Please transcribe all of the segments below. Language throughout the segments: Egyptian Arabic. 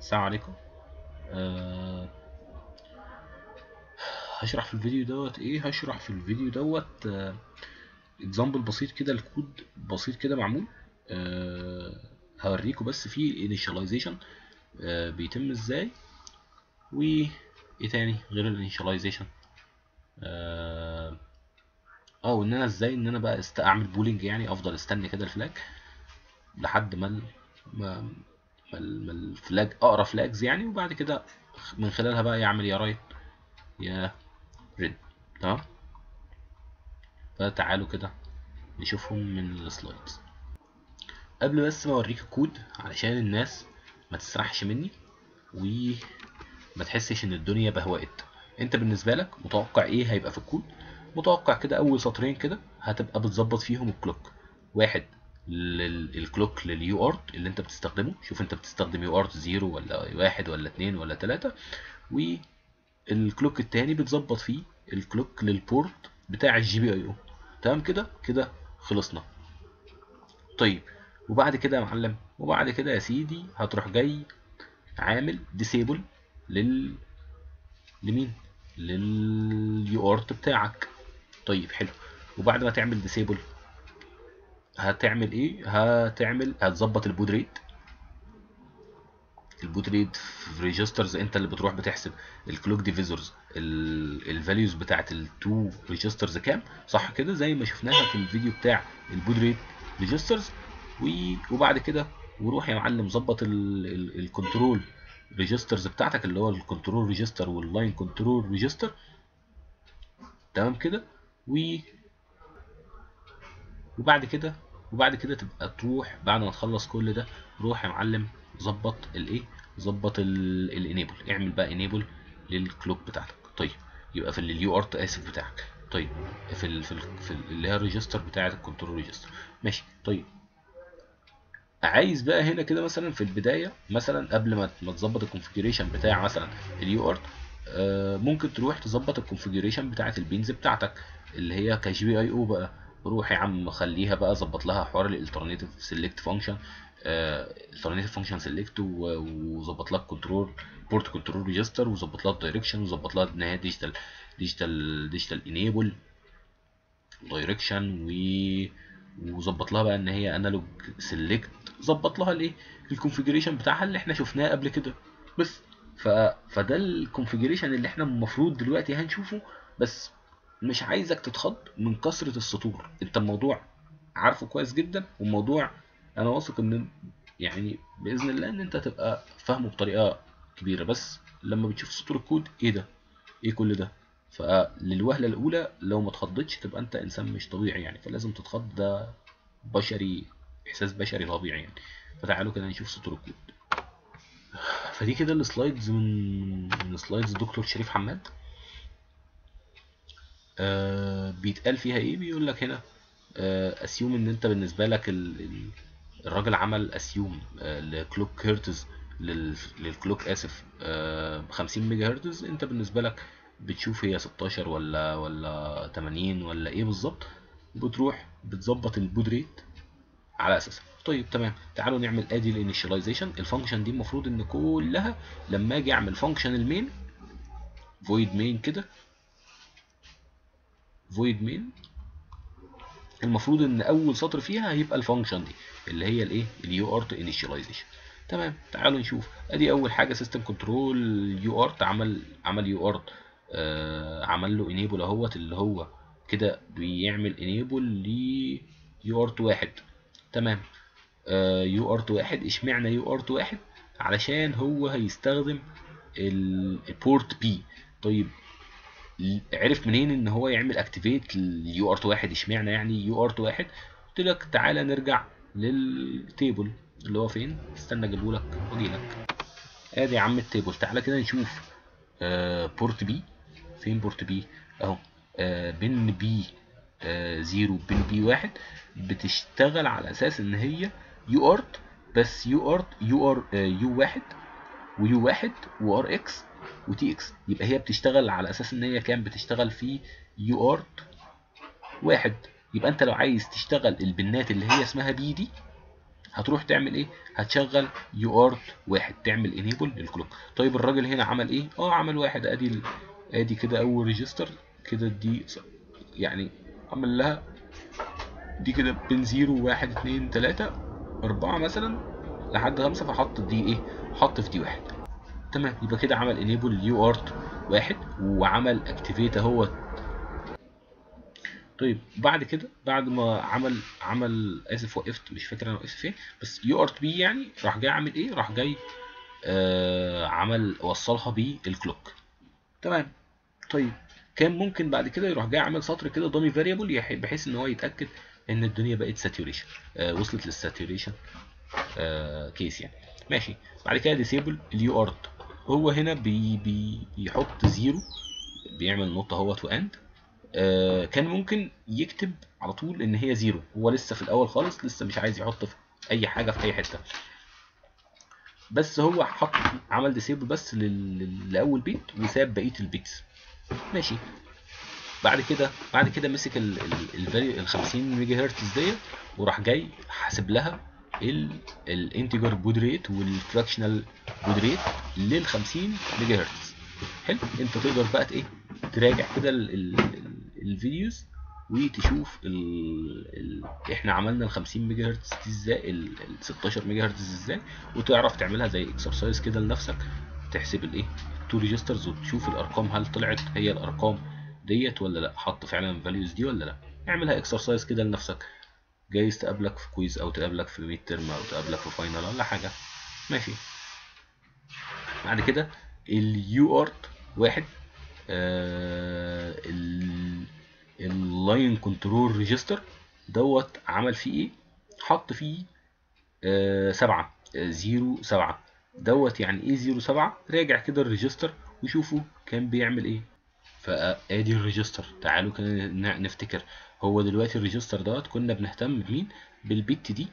السلام عليكم أه هشرح في الفيديو دوت ايه هشرح في الفيديو دوت اكزامبل بسيط كده الكود بسيط كده معمول أه هوريكم بس فيه initialization أه بيتم ازاي و ايه تاني غير الانيشاليزيشن اه اه وان انا ازاي ان انا بقى است اعمل بولينج يعني افضل استنى كده الفلاج لحد ما ما ما الفلاج اقرا فلاجز يعني وبعد كده من خلالها بقى يعمل يا رايت يا ريد تمام فتعالوا كده نشوفهم من السلايدز قبل بس ما اوريك الكود علشان الناس ما تسرحش مني وما تحسش ان الدنيا بهوقت انت بالنسبه لك متوقع ايه هيبقى في الكود متوقع كده اول سطرين كده هتبقى بتظبط فيهم الكلوك واحد للكلوك لليو ارت اللي انت بتستخدمه شوف انت بتستخدم يو ارت زيرو ولا واحد ولا اتنين ولا تلاتة والكلوك التاني بتظبط فيه الكلوك للبورت بتاع الجي بي اي او تمام كده كده خلصنا طيب وبعد كده يا معلم وبعد كده يا سيدي هتروح جاي عامل ديسيبل لل لمين لليو ارت بتاعك طيب حلو وبعد ما تعمل ديسيبل هتعمل ايه هتعمل هتظبط البود ريت البود ريت في ريجسترز انت اللي بتروح بتحسب الكلوك ديفيزورز الفاليوز بتاعت التو ريجسترز كام صح كده زي ما شفناها في الفيديو بتاع البود ريت ريجسترز وبعد كده وروح يا معلم ظبط الكنترول ريجسترز بتاعتك اللي هو الكنترول ريجستر واللاين كنترول ريجستر تمام كده و وبعد كده وبعد كده تبقى تروح بعد ما تخلص كل ده روح يا معلم ظبط الايه ظبط الانيبل اعمل بقى انيبل للكلوك بتاعتك طيب يبقى في اليو ارت اسف بتاعك طيب في ال في, ال في ال اللي هي الريجستر بتاعه الكنترول ريجستر ماشي طيب عايز بقى هنا كده مثلا في البدايه مثلا قبل ما ما تظبط الكونفيجريشن بتاع مثلا اليو ارت آه ممكن تروح تظبط الكونفيجريشن بتاعه البينز بتاعتك اللي هي كجي بي اي او بقى روح يا عم خليها بقى ظبط لها حوار الالترناتيف سيلكت فانكشن الالترناتيف فانكشن سيلكت وظبط لك كنترول بورت كنترول ريجستر وظبط لها الدايركشن وظبط لها ان هي ديجيتال ديجيتال ديجيتال انيبل دايركشن و وظبط لها بقى ان هي انالوج سيلكت ظبط لها الايه الكونفيجريشن بتاعها اللي احنا شفناه قبل كده بس ف... فده الكونفيجريشن اللي احنا المفروض دلوقتي هنشوفه بس مش عايزك تتخض من كثرة السطور انت الموضوع عارفه كويس جدا والموضوع انا واثق ان يعني باذن الله ان انت هتبقى فاهمه بطريقه كبيره بس لما بتشوف سطور الكود ايه ده ايه كل ده فللوهله الاولى لو ما اتخضتش تبقى انت انسان مش طبيعي يعني فلازم تتخض ده بشري احساس بشري طبيعي يعني فتعالوا كده نشوف سطور الكود فدي كده السلايدز من من سلايدز دكتور شريف حماد آه بيتقال فيها ايه بيقول لك هنا آه اسيوم ان انت بالنسبه لك ال ال الراجل عمل اسيوم آه لكلوك هرتز للكلوك اسف آه 50 ميجا هرتز انت بالنسبه لك بتشوف هي 16 ولا ولا 80 ولا ايه بالظبط بتروح بتظبط البود ريت على اساسها طيب تمام تعالوا نعمل ادي الانيشاليزيشن الفانكشن دي المفروض ان كلها لما اجي اعمل فانكشن المين فويد مين كده فويد مين المفروض ان اول سطر فيها هيبقى الفانكشن دي اللي هي الايه اليو ارت انيشاليزيشن تمام تعالوا نشوف ادي اول حاجه سيستم كنترول يو ارت عمل عمل يو ارت آه عمل له انيبل اهوت اللي هو كده بيعمل انيبل ل يو ارت واحد تمام آه يو ارت واحد اشمعنى يو ارت واحد علشان هو هيستخدم البورت بي طيب عرف منين ان هو يعمل اكتيفيت لليو ارت واحد اشمعنى يعني يو ارت واحد قلت لك تعالى نرجع للتيبل اللي هو فين استنى اجيبه لك واجي لك ادي يا عم التيبل تعالى كده نشوف آه بورت بي فين بورت بي اهو آه بن بي آه زيرو بن بي واحد بتشتغل على اساس ان هي يو ارت بس يو ارت يو ار يو واحد ويو واحد وار اكس وتي اكس يبقى هي بتشتغل على اساس ان هي كام بتشتغل في يو ارت واحد يبقى انت لو عايز تشتغل البنات اللي هي اسمها بي دي هتروح تعمل ايه هتشغل يو ارت واحد تعمل انيبل للكلوك طيب الراجل هنا عمل ايه اه عمل واحد ادي ال... ادي كده اول ريجستر كده دي يعني عمل لها دي كده بين زيرو واحد اتنين تلاتة أربعة مثلا لحد خمسة فحط دي ايه حط في دي واحد تمام يبقى كده عمل انيبل اليو ارت واحد وعمل اكتيفيت اهو طيب بعد كده بعد ما عمل عمل اسف وقفت مش فاكر انا وقفت فين بس يو ارت بي يعني راح جاي عامل ايه راح جاي آه عمل وصلها بالكلوك تمام طيب كان ممكن بعد كده يروح جاي عامل سطر كده دامي فاريبل بحيث ان هو يتاكد ان الدنيا بقت ساتوريشن آه وصلت للساتوريشن آه كيس يعني ماشي بعد كده ديسيبل اليو ارت هو هنا بي بي بيحط زيرو بيعمل نقطه اهوت واند آه كان ممكن يكتب على طول ان هي زيرو هو لسه في الاول خالص لسه مش عايز يحط في اي حاجه في اي حته بس هو حط عمل ديسيبل بس لل- لاول بيت وساب بقيه البيتس ماشي بعد كده بعد كده مسك ال ال ال 50 ميجا هرتز ديت وراح جاي حاسب لها الانتجر بود ريت والفراكشنال بود ريت لل 50 ميجا هرتز حلو انت تقدر بقى ايه تراجع كده ال- ال- ال- الفيديوز وتشوف ال ال احنا عملنا ال 50 ميجا هرتز دي ازاي ال ال 16 ميجا هرتز ازاي وتعرف تعملها زي اكسرسايز كده لنفسك تحسب الايه تو ريجسترز وتشوف الارقام هل طلعت هي الارقام ديت ولا لا حط فعلا الفاليوز دي ولا لا اعملها اكسرسايز كده لنفسك جايز تقابلك في كويز او تقابلك في ميد ترم او تقابلك في فاينل ولا حاجه ماشي بعد كده اليو ارت واحد آه اللاين كنترول ريجستر دوت عمل فيه ايه حط فيه آه سبعة آه زيرو سبعة دوت يعني ايه زيرو سبعة راجع كده الريجستر وشوفوا كان بيعمل ايه فادي الريجستر تعالوا كده ن- نفتكر هو دلوقتي الريجستر دوت كنا بنهتم بمين بالبت دي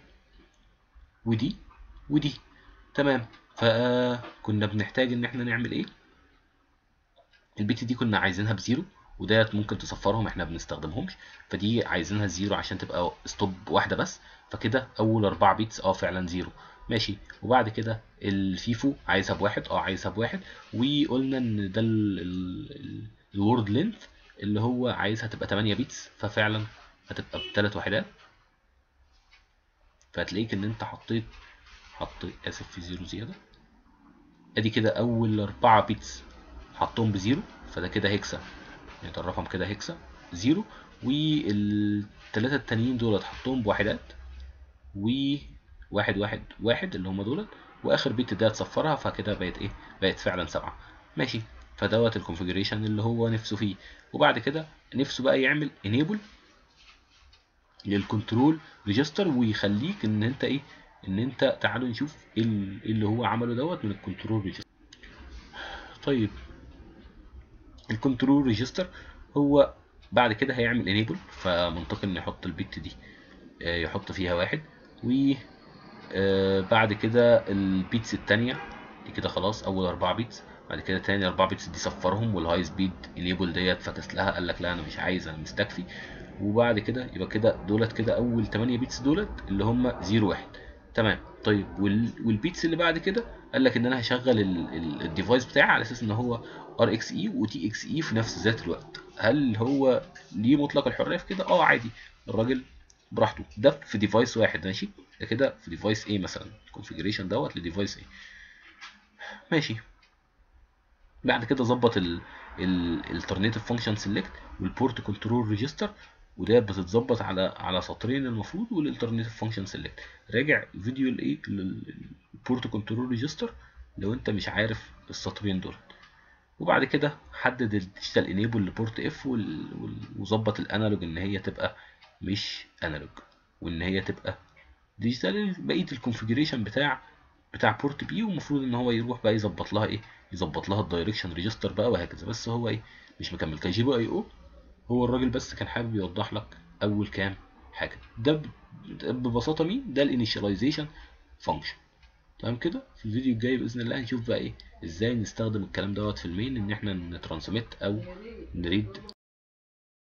ودي ودي تمام فكنا بنحتاج ان احنا نعمل ايه البت دي كنا عايزينها بزيرو وديت ممكن تصفرهم احنا بنستخدمهمش فدي عايزينها زيرو عشان تبقى ستوب واحده بس فكده اول اربع بيتس اه فعلا زيرو ماشي وبعد كده الفيفو عايزها بواحد اه عايزها بواحد وقلنا ان ده الورد لينث اللي هو عايزها تبقى 8 بيتس ففعلا هتبقى بثلاث وحدات فهتلاقيك ان انت حطيت حطيت اسف في زيرو زياده ادي كده اول اربعة بيتس حطهم بزيرو فده كده هيكسا يعني الرقم كده هيكسا زيرو والتلاتة التانيين دول هتحطهم بوحدات وواحد واحد واحد اللي هم دولت واخر بيت ده هتصفرها فكده بقت ايه بقت فعلا سبعة ماشي فدوت الكونفيجريشن اللي هو نفسه فيه وبعد كده نفسه بقى يعمل انيبل للكنترول ريجستر ويخليك ان انت ايه ان انت تعالوا نشوف ايه ال- إيه اللي هو عمله دوت من الكنترول ريجستر طيب الكنترول ريجستر هو بعد كده هيعمل انيبل فمنطقي ان يحط البت دي آه، يحط فيها واحد و آه، بعد كده البيتس التانية دي كده خلاص اول اربعة بيتس بعد كده تاني اربعة بيتس دي صفرهم والهاي سبيد انيبل ديت فكس لها قال لك لا انا مش عايز انا مستكفي وبعد كده يبقى كده دولت كده اول 8 بيتس دولت اللي هم 0 1 تمام طيب وال... والبيتس اللي بعد كده قال لك ان انا هشغل ال... ال... الديفايس بتاعي على اساس ان هو ار اكس اي وتي اكس اي في نفس ذات الوقت هل هو ليه مطلق الحريه في كده اه عادي الراجل براحته ده في ديفايس واحد ماشي ده كده في ديفايس ايه مثلا الكونفيجريشن دوت لديفايس ايه ماشي بعد كده ظبط ال الالترناتيف فانكشن سيلكت والبورت كنترول ريجستر وده بتتظبط على على سطرين المفروض والالترناتيف فانكشن سيلكت راجع فيديو الايه البورت كنترول ريجستر لو انت مش عارف السطرين دول وبعد كده حدد الديجيتال انيبل لبورت اف وظبط الانالوج ان هي تبقى مش انالوج وان هي تبقى ديجيتال بقيه الكونفيجريشن بتاع بتاع بورت بي ومفروض ان هو يروح بقى يظبط لها ايه يظبط لها الدايركشن ريجستر بقى وهكذا بس هو ايه مش مكمل كان جي بي اي او هو الراجل بس كان حابب يوضح لك اول كام حاجه ده ب- ببساطه مين ده الانيشاليزيشن فانكشن تمام كده في الفيديو الجاي باذن الله هنشوف بقى ايه ازاي نستخدم الكلام دوت في المين ان احنا نترانسميت او نريد